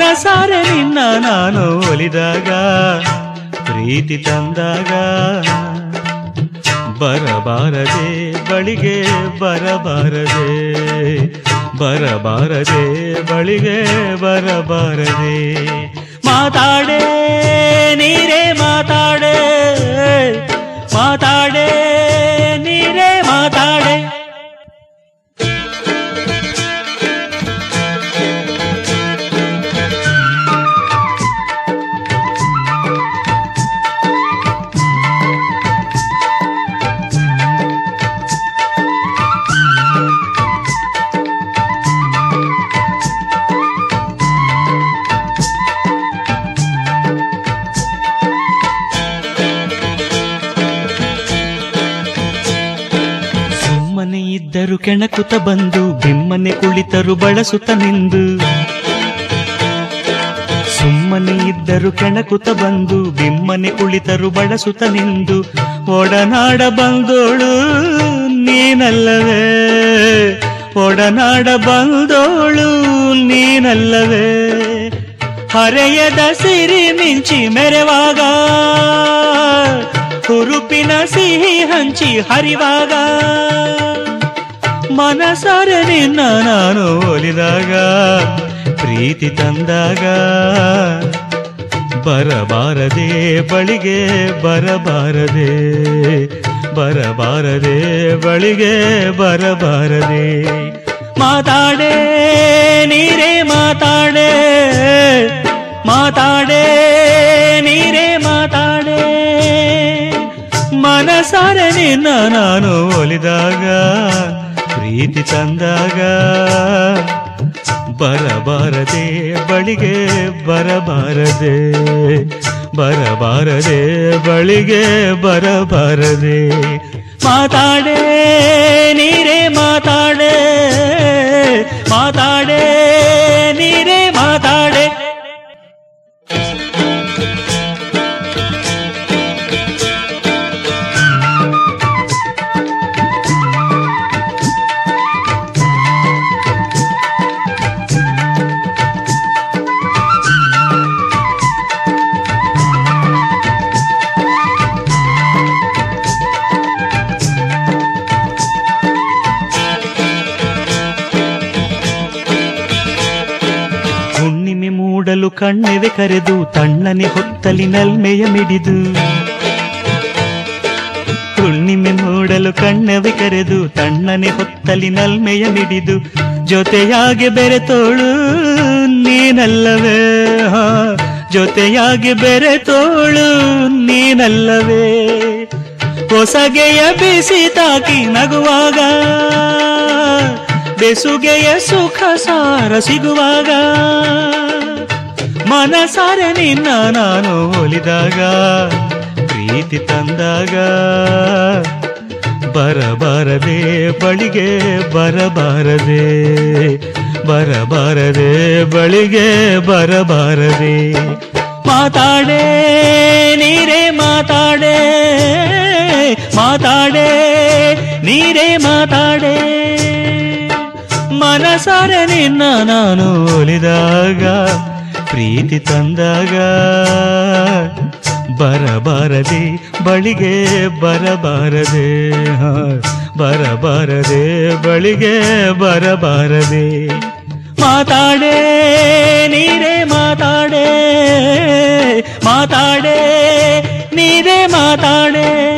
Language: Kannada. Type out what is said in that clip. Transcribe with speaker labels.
Speaker 1: ಮನಸಾರೆ ನಿನ್ನ ನಾನು ಒಲಿದಾಗ ಪ್ರೀತಿ ತಂದಾಗ ಬರಬಾರದೆ ಬಳಿಗೆ ಬರಬಾರದೆ ಬರಬಾರದೆ ಬಳಿಗೆ ಬರಬಾರದೆ ಮಾತಾಡೆ ನೀರೇ ಮಾತಾಡೆ ಮಾತಾಡೆ ನೀರೇ ಮಾತಾಡೆ ಸುಮ್ಮನೆ ಇದ್ದರು ಕೆಣಕುತ ಬಂದು ಬಿಮ್ಮನೆ ಕುಳಿತರು ಬಳಸುತ್ತ ನಿಂದು ಸುಮ್ಮನೆ ಇದ್ದರು ಕೆಣಕುತ ಬಂದು ಬಿಮ್ಮನೆ ಕುಳಿತರು ಬಳಸುತ್ತ ನಿಂದು ಒಡನಾಡ ಬಂದೋಳು ನೀನಲ್ಲವೇ ಒಡನಾಡ ಬಂದೋಳು ನೀನಲ್ಲವೇ ಹರೆಯದ ಸಿರಿ ಮಿಂಚಿ ಮೆರೆವಾಗ ಹುರುಪಿನ ಸಿಹಿ ಹಂಚಿ ಹರಿವಾಗ ಮನಸಾರೆ ನಿನ್ನ ನಾನು ಒಲಿದಾಗ ಪ್ರೀತಿ ತಂದಾಗ ಬರಬಾರದೆ ಬಳಿಗೆ ಬರಬಾರದೆ ಬರಬಾರದೆ ಬಳಿಗೆ ಬರಬಾರದೆ ಮಾತಾಡೆ ನೀರೇ ಮಾತಾಡೆ ಮಾತಾಡೆ ನೀರೇ ಮಾತಾಡೆ ಮನಸಾರೆ ನಿನ್ನ ನಾನು ಒಲಿದಾಗ ಪ್ರೀತಿ ತಂದಾಗ ಬರಬಾರದೆ ಬಳಿಗೆ ಬರಬಾರದೆ ಬರಬಾರದೆ ಬಳಿಗೆ ಬರಬಾರದೆ ಮಾತಾಡೆ ನೀರೇ ಮಾತಾಡೆ ಮಾತಾಡೆ ನೀರೇ ಮಾತಾಡೆ ಹುಣ್ಣಿಮೆ ಮೂಡಲು ಕಣ್ಣೆವೆ ಕರೆದು ತಣ್ಣನೆ ಹೊತ್ತಲಿ ನಲ್ಮೆಯ ಮಿಡಿದು ಹುಣ್ಣಿಮೆ ಮೂಡಲು ಕಣ್ಣೆವೆ ಕರೆದು ತಣ್ಣನೆ ಹೊತ್ತಲಿ ನಲ್ಮೆಯ ಮಿಡಿದು ಜೊತೆಯಾಗಿ ಬೆರೆತೋಳು ನೀನಲ್ಲವೇ ಹಾ, ಜೊತೆಯಾಗಿ ಬೆರೆತೋಳು ನೀನಲ್ಲವೇ ಹೊಸಗೆಯ ಬಿಸಿ ತಾಕಿ ನಗುವಾಗ ಬೆಸುಗೆಯ ಸುಖ ಸಾರ ಸಿಗುವಾಗ ಮನಸಾರೆ ನಿನ್ನ ನಾನು ಒಲಿದಾಗ ಪ್ರೀತಿ ತಂದಾಗ ಬರಬಾರದೆ ಬಳಿಗೆ ಬರಬಾರದೆ ಬರಬಾರದೆ ಬಳಿಗೆ ಬರಬಾರದೆ ಮಾತಾಡೆ ನೀರೇ ಮಾತಾಡೆ ಮಾತಾಡೆ ನೀರೇ ಮಾತಾಡೆ ಮನಸಾರೆ ನಿನ್ನ ನಾನು ಒಲಿದಾಗ ಪ್ರೀತಿ ತಂದಾಗ ಬರಬಾರದೆ ಬಳಿಗೆ ಬರಬಾರದೆ ಹಾ, ಬರಬಾರದೆ ಬಳಿಗೆ ಬರಬಾರದೆ ಮಾತಾಡೆ ನೀರೇ ಮಾತಾಡೆ ಮಾತಾಡೆ ನೀರೇ ಮಾತಾಡೆ